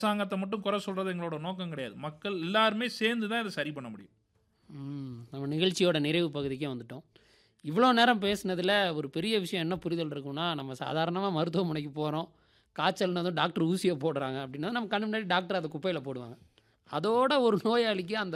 அரசாங்கத்தை மட்டும் குறை சொல்றது எங்களோட நோக்கம் கிடையாது மக்கள் எல்லாருமே சேர்ந்து தான் இதை சரி பண்ண முடியும் ம், நம்ம நிகழ்ச்சியோட நிறைவு பகுதிக்கே வந்துட்டோம் இவ்வளோ நேரம் பேசுனதில் ஒரு பெரிய விஷயம் என்ன புரிதல் இருக்கும்னா நம்ம சாதாரணமாக மருத்துவமனைக்கு போகிறோம் காய்ச்சல்னதும் டாக்டர் ஊசியை போடுறாங்க அப்படின்னா நம்ம கண்ணு முன்னாடி டாக்டர் அதை குப்பையில் போடுவாங்க அதோட ஒரு நோயாளிக்கு அந்த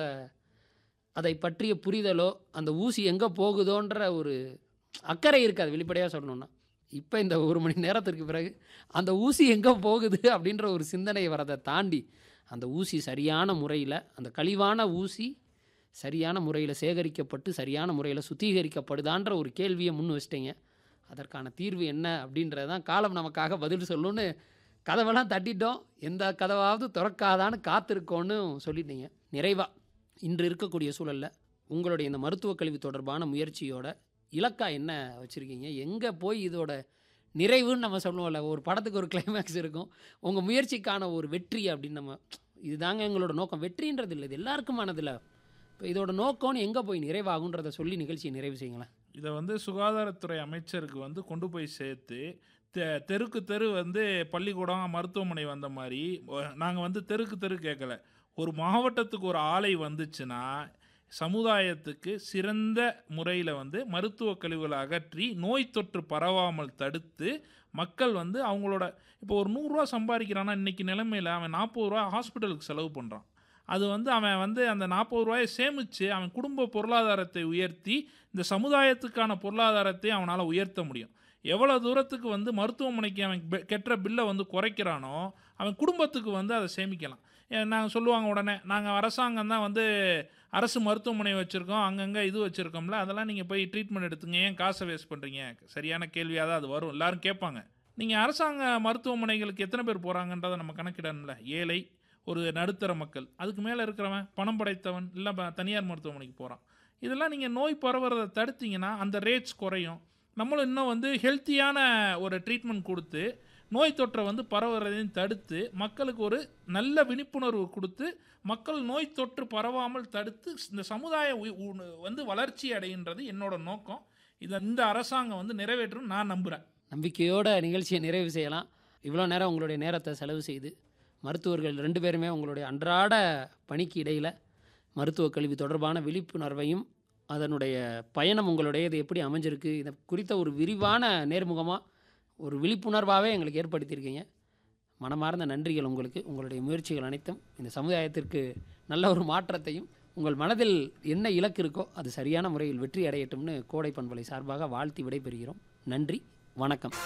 அதை பற்றிய புரிதலோ அந்த ஊசி எங்கே போகுதோன்ற ஒரு அக்கறை இருக்காது வெளிப்படையாக சொல்லணும்னா இப்போ இந்த ஒரு மணி நேரத்திற்கு பிறகு அந்த ஊசி எங்கே போகுது அப்படின்ற ஒரு சிந்தனை வரதை தாண்டி அந்த ஊசி சரியான முறையில் அந்த கழிவான ஊசி சரியான முறையில் சேகரிக்கப்பட்டு சரியான முறையில் சுத்திகரிக்கப்படுதான்ற ஒரு கேள்வியை முன் வச்சிட்டீங்க அதற்கான தீர்வு என்ன அப்படின்றது தான் காலம் நமக்காக பதில் சொல்லுன்னு கதவெல்லாம் தட்டிட்டோம் எந்த கதவாவது திறக்காதான்னு காத்திருக்கோன்னு சொல்லிட்டீங்க நிறைவா இன்று இருக்கக்கூடிய சூழலில் உங்களுடைய இந்த மருத்துவக் கல்வி தொடர்பான முயற்சியோட இலக்கா என்ன வச்சுருக்கீங்க எங்கே போய் இதோட நிறைவுன்னு நம்ம சொல்லுவோம்ல ஒரு படத்துக்கு ஒரு கிளைமேக்ஸ் இருக்கும் உங்கள் முயற்சிக்கான ஒரு வெற்றி அப்படின்னு நம்ம இதுதாங்க எங்களோட நோக்கம் வெற்றின்றது இல்லை இது எல்லாருக்குமானதில்ல இப்போ இதோட நோக்கம்னு எங்கே போய் நிறைவாகுன்றதை சொல்லி நிகழ்ச்சியை நிறைவு செய்யுங்களேன் இதை வந்து சுகாதாரத்துறை அமைச்சருக்கு வந்து கொண்டு போய் சேர்த்து தெ- தெருக்கு தெரு வந்து பள்ளிக்கூடம் மருத்துவமனை வந்த மாதிரி நாங்கள் வந்து தெருக்கு தெரு கேட்கல ஒரு மாவட்டத்துக்கு ஒரு ஆலை வந்துச்சுன்னா சமுதாயத்துக்கு சிறந்த முறையில் வந்து மருத்துவ கழிவுகளை அகற்றி நோய் தொற்று பரவாமல் தடுத்து மக்கள் வந்து அவங்களோட இப்போ ஒரு நூறுரூவா சம்பாதிக்கிறான்னா இன்றைக்கி நிலைமையில் அவன் நாற்பது ரூபா ஹாஸ்பிட்டலுக்கு செலவு பண்ணுறான் அது வந்து அவன் வந்து அந்த நாற்பது ரூபாயை சேமித்து அவன் குடும்ப பொருளாதாரத்தை உயர்த்தி இந்த சமுதாயத்துக்கான பொருளாதாரத்தை அவனால் உயர்த்த முடியும் எவ்வளோ தூரத்துக்கு வந்து மருத்துவமனைக்கு அவன் பெ- கெட்டுற பில்லை வந்து குறைக்கிறானோ அவன் குடும்பத்துக்கு வந்து அதை சேமிக்கலாம் நாங்கள் சொல்லுவாங்க உடனே நாங்கள் அரசாங்கம் தான் வந்து அரசு மருத்துவமனை வச்சுருக்கோம் அங்கங்கே இது வச்சுருக்கோம்ல அதெல்லாம் நீங்கள் போய் ட்ரீட்மெண்ட் எடுத்துங்க ஏன் காசை வேஸ்ட் பண்ணுறீங்க சரியான கேள்வியாக தான் அது வரும் எல்லாரும் கேட்பாங்க நீங்கள் அரசாங்க மருத்துவமனைகளுக்கு எத்தனை பேர் போகிறாங்கன்றதை நம்ம கணக்கிடணும்ல ஏழை ஒரு நடுத்தர மக்கள் அதுக்கு மேலே இருக்கிறவன் பணம் படைத்தவன் இல்லை ப- தனியார் மருத்துவமனைக்கு போகிறான் இதெல்லாம் நீங்கள் நோய் பரவுறதை தடுத்தீங்கன்னா அந்த ரேட்ஸ் குறையும் நம்மளும் இன்னும் வந்து ஹெல்த்தியான ஒரு ட்ரீட்மெண்ட் கொடுத்து நோய் தொற்றை வந்து பரவுறதையும் தடுத்து மக்களுக்கு ஒரு நல்ல விழிப்புணர்வு கொடுத்து மக்கள் நோய் தொற்று பரவாமல் தடுத்து இந்த சமுதாய உய்- உ- வந்து வளர்ச்சி அடைகின்றது என்னோட நோக்கம் இதை இந்த அரசாங்கம் வந்து நிறைவேற்றும் நான் நம்புகிறேன் நம்பிக்கையோட நிகழ்ச்சியை நிறைவு செய்யலாம் இவ்வளோ நேரம் உங்களுடைய நேரத்தை செலவு செய்து மருத்துவர்கள் ரெண்டு பேருமே உங்களுடைய அன்றாட பணிக்கு இடையில் மருத்துவ கல்வி தொடர்பான விழிப்புணர்வையும் அதனுடைய பயணம் உங்களுடையது எப்படி அமைஞ்சிருக்கு இதை குறித்த ஒரு விரிவான நேர்முகமாக ஒரு விழிப்புணர்வாகவே எங்களுக்கு ஏற்படுத்தியிருக்கீங்க மனமார்ந்த நன்றிகள் உங்களுக்கு உங்களுடைய முயற்சிகள் அனைத்தும் இந்த சமுதாயத்திற்கு நல்ல ஒரு மாற்றத்தையும் உங்கள் மனதில் என்ன இலக்கு இருக்கோ அது சரியான முறையில் வெற்றி அடையட்டும்னு கோடை பண்பலை சார்பாக வாழ்த்தி விடைபெறுகிறோம் நன்றி வணக்கம்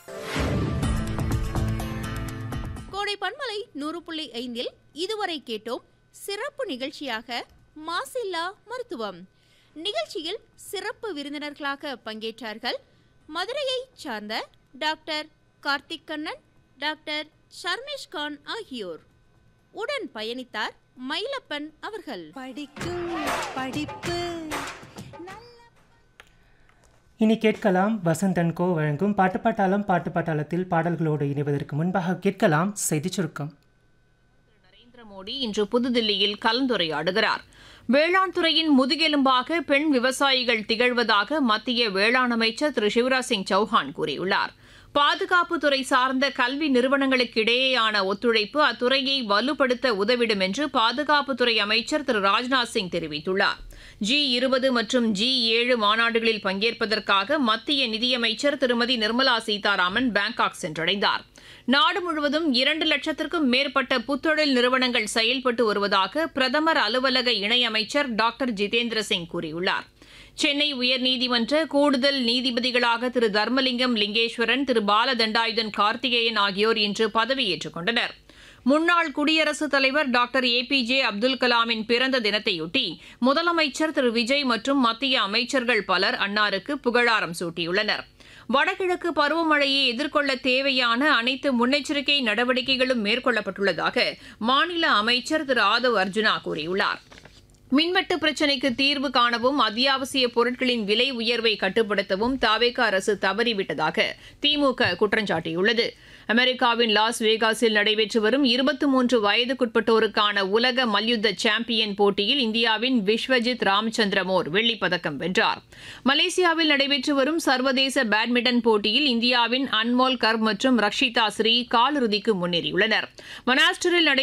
கோடை பண்பலை நூறு புள்ளி ஐந்தில் இதுவரை கேட்டோம் சிறப்பு நிகழ்ச்சியாக மாசில்லா மருத்துவம் நிகழ்ச்சியில் சிறப்பு விருந்தினர்களாக பங்கேற்றார்கள் மதுரையைச் சார்ந்த டாக்டர் கார்த்திக் கண்ணன் டாக்டர் ஷர்மேஷ் கான் ஆகியோர் உடன் பயணித்தார் மயிலப்பன் அவர்கள் படிக்கும் படிப்பு இனி கேட்கலாம் வசந்தன் கோ வழங்கும் பாட்டு பாட்டாளம் பாட்டு பாட்டாளத்தில் பாடல்களோடு இணைவதற்கு முன்பாக கேட்கலாம் செய்திச் சுருக்கம் நரேந்திர மோடி இன்று புதுதில்லியில் கலந்துரையாடுகிறார் வேளாண் துறையின் முதுகெலும்பாக பெண் விவசாயிகள் திகழ்வதாக மத்திய வேளாண் அமைச்சர் திரு சிவராஜ் சிங் சௌஹான் கூறியுள்ளார் பாதுகாப்பு துறை சார்ந்த கல்வி நிறுவனங்களுக்கு இடையேயான ஒத்துழைப்பு அத்துறையை வலுப்படுத்த உதவிடும் என்று பாதுகாப்புத்துறை அமைச்சர் திரு ராஜ்நாத் சிங் தெரிவித்துள்ளார் ஜி இருபது மற்றும் ஜி ஏழு மாநாடுகளில் பங்கேற்பதற்காக மத்திய நிதியமைச்சர் திருமதி நிர்மலா சீதாராமன் பாங்காக் சென்றடைந்தார் நாடு முழுவதும் இரண்டு லட்சத்திற்கும் மேற்பட்ட புத்தொழில் நிறுவனங்கள் செயல்பட்டு வருவதாக பிரதமர் அலுவலக இணையமைச்சர் டாக்டர் ஜிதேந்திர சிங் கூறியுள்ளார் சென்னை உயர்நீதிமன்ற கூடுதல் நீதிபதிகளாக திரு தர்மலிங்கம் லிங்கேஸ்வரன் திரு பாலதண்டாயுதன் கார்த்திகேயன் ஆகியோர் இன்று பதவியேற்றுக் கொண்டனர் முன்னாள் குடியரசுத் தலைவர் doctor A P J Abdul கலாமின் பிறந்த தினத்தையொட்டி முதலமைச்சர் திரு விஜய் மற்றும் மத்திய அமைச்சர்கள் பலர் அன்னாருக்கு புகழாரம் சூட்டியுள்ளனர் வடகிழக்கு பருவமழையை எதிர்கொள்ள தேவையான அனைத்து முன்னெச்சரிக்கை நடவடிக்கைகளும் மேற்கொள்ளப்பட்டுள்ளதாக மாநில அமைச்சர் திரு ஆதவ் அர்ஜுனா கூறியுள்ளார் மின்வெட்டு பிரச்சினைக்கு தீர்வு காணவும் அத்தியாவசிய பொருட்களின் விலை உயர்வை கட்டுப்படுத்தவும் தாவேக அரசு தவறிவிட்டதாக திமுக குற்றம் சாட்டியுள்ளது அமெரிக்காவின் லாஸ் வேகாஸில் நடைபெற்று வரும் இருபத்தி மூன்று வயதுக்குட்பட்டோருக்கான உலக மல்யுத்த சாம்பியன் போட்டியில் இந்தியாவின் விஸ்வஜித் ராமச்சந்திரமோர் வெள்ளிப் பதக்கம் வென்றார் மலேசியாவில் நடைபெற்று வரும் சர்வதேச பேட்மிண்டன் போட்டியில் இந்தியாவின் அன்மோல் கர் மற்றும் ரக்ஷிதா ஸ்ரீ காலிறுதிக்கு முன்னேறியுள்ளனர் மனாஸ்டரில் நடை